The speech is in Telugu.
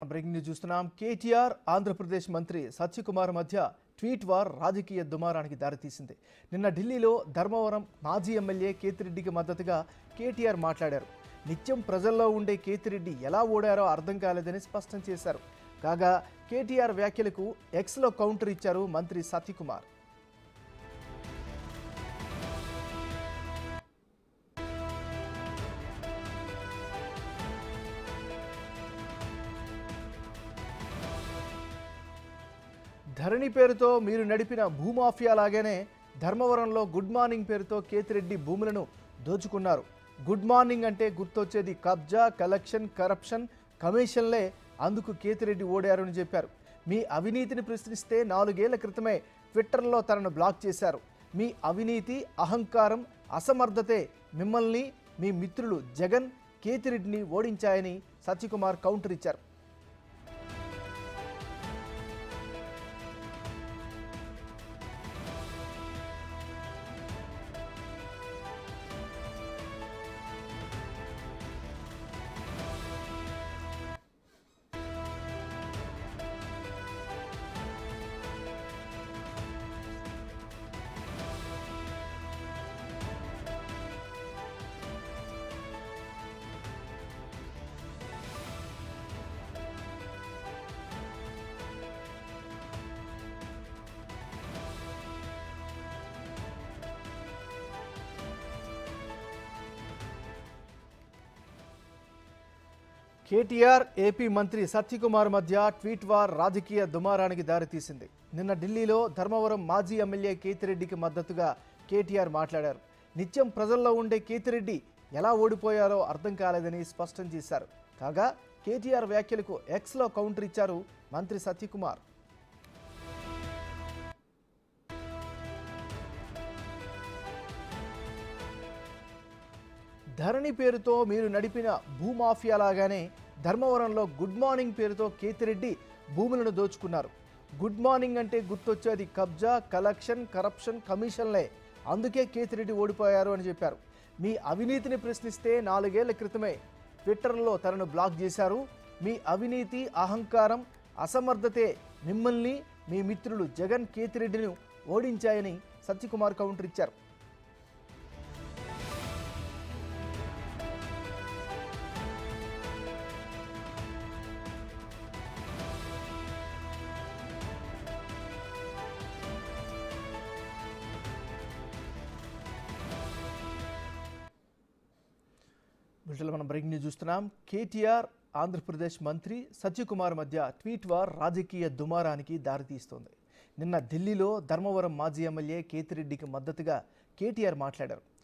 బ్రేకింగ్ న్యూస్ చూస్తున్నాం కేటీఆర్ ఆంధ్రప్రదేశ్ మంత్రి సత్యకుమార్ మధ్య ట్వీట్ వార్ రాజకీయ దుమారానికి దారితీసింది నిన్న ఢిల్లీలో ధర్మవరం మాజీ ఎమ్మెల్యే కేతిరెడ్డికి మద్దతుగా కేటీఆర్ మాట్లాడారు నిత్యం ప్రజల్లో ఉండే కేతిరెడ్డి ఎలా ఓడారో అర్థం కాలేదని స్పష్టం చేశారు కాగా కేటీఆర్ వ్యాఖ్యలకు ఎక్స్లో కౌంటర్ ఇచ్చారు మంత్రి సత్యకుమార్ ధరణి పేరుతో మీరు నడిపిన భూమాఫియా లాగానే ధర్మవరంలో గుడ్ మార్నింగ్ పేరుతో కేతిరెడ్డి భూములను దోచుకున్నారు గుడ్ మార్నింగ్ అంటే గుర్తొచ్చేది కబ్జా కలెక్షన్ కరప్షన్ కమిషన్లే అందుకు కేతిరెడ్డి ఓడారని చెప్పారు మీ అవినీతిని ప్రశ్నిస్తే నాలుగేళ్ల క్రితమే ట్విట్టర్లో తనను బ్లాక్ చేశారు మీ అవినీతి అహంకారం అసమర్థతే మిమ్మల్ని మీ మిత్రులు జగన్ కేతిరెడ్డిని ఓడించాయని సత్యకుమార్ కౌంటర్ ఇచ్చారు కేటీఆర్ ఏపీ మంత్రి సత్యకుమార్ మధ్య ట్వీట్ వార్ రాజకీయ దుమారానికి దారితీసింది నిన్న ఢిల్లీలో ధర్మవరం మాజీ ఎమ్మెల్యే కేతిరెడ్డికి మద్దతుగా కేటీఆర్ మాట్లాడారు నిత్యం ప్రజల్లో ఉండే కేతిరెడ్డి ఎలా ఓడిపోయారో అర్థం కాలేదని స్పష్టం చేశారు కాగా కేటీఆర్ వ్యాఖ్యలకు ఎక్స్లో కౌంటర్ ఇచ్చారు మంత్రి సత్యకుమార్ ధరణి పేరుతో మీరు నడిపిన భూమాఫియా లాగానే ధర్మవరంలో గుడ్ మార్నింగ్ పేరుతో కేతిరెడ్డి భూములను దోచుకున్నారు గుడ్ మార్నింగ్ అంటే గుర్తొచ్చేది కబ్జా కలెక్షన్ కరప్షన్ కమిషన్లే అందుకే కేతిరెడ్డి ఓడిపోయారు అని చెప్పారు మీ అవినీతిని ప్రశ్నిస్తే నాలుగేళ్ల క్రితమే ట్విట్టర్లో తనను బ్లాక్ చేశారు మీ అవినీతి అహంకారం అసమర్థతే మిమ్మల్ని మీ మిత్రులు జగన్ కేతిరెడ్డిని ఓడించాయని సత్యకుమార్ కౌంటర్ ఇచ్చారు వీటిలో మనం బ్రేకింగ్ న్యూస్ చూస్తున్నాం కేటీఆర్ ఆంధ్రప్రదేశ్ మంత్రి సత్యకుమార్ మధ్య ట్వీట్ వార్ రాజకీయ దుమారానికి దారితీస్తోంది నిన్న ఢిల్లీలో ధర్మవరం మాజీ ఎమ్మెల్యే కేతిరెడ్డికి మద్దతుగా కేటీఆర్ మాట్లాడారు